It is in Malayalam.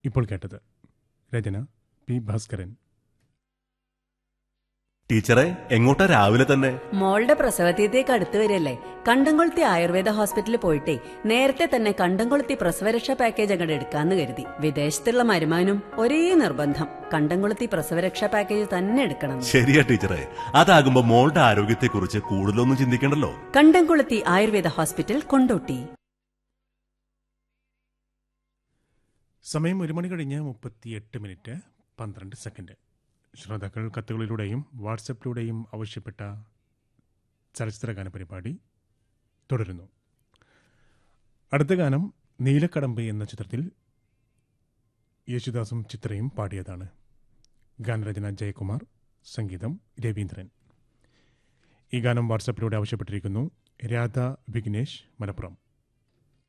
ഇപ്പോൾ കേട്ടത് രചന പി ഭാസ്കരൻ ടീച്ചറെ എങ്ങോട്ടാ രാവിലെ തന്നെ മോളുടെ പ്രസവതീയത്തേക്ക് അടുത്ത് വരില്ലേ കണ്ടംകൊളുത്തി ആയുർവേദ ഹോസ്പിറ്റലിൽ പോയിട്ടേ നേരത്തെ തന്നെ കണ്ടംകൊളുത്തി പ്രസവരക്ഷാ പാക്കേജ് അങ്ങോട്ട് എടുക്കാന്ന് കരുതി വിദേശത്തുള്ള മരുമാനും ഒരേ നിർബന്ധം കണ്ടംകൊളുത്തി പ്രസവരക്ഷാ പാക്കേജ് തന്നെ എടുക്കണം ശരിയാ ടീച്ചറെ അതാകുമ്പോ മോളുടെ ആരോഗ്യത്തെക്കുറിച്ച് കൂടുതലൊന്നും ചിന്തിക്കണ്ടല്ലോ കണ്ടംകൊളുത്തി ആയുർവേദ ഹോസ്പിറ്റൽ കൊണ്ടോട്ടി സമയം ഒരു മണി കഴിഞ്ഞ് മുപ്പത്തിയെട്ട് മിനിറ്റ് പന്ത്രണ്ട് സെക്കൻഡ് ശ്രോതാക്കൾ കത്തുകളിലൂടെയും വാട്സപ്പിലൂടെയും ആവശ്യപ്പെട്ട ചലച്ചിത്രഗാന പരിപാടി തുടരുന്നു അടുത്ത ഗാനം നീലക്കടമ്പ് എന്ന ചിത്രത്തിൽ യേശുദാസും ചിത്രയും പാടിയതാണ് ഗാനരചന ജയകുമാർ സംഗീതം രവീന്ദ്രൻ ഈ ഗാനം വാട്സപ്പിലൂടെ ആവശ്യപ്പെട്ടിരിക്കുന്നു രാധ വിഘ്നേഷ് മലപ്പുറം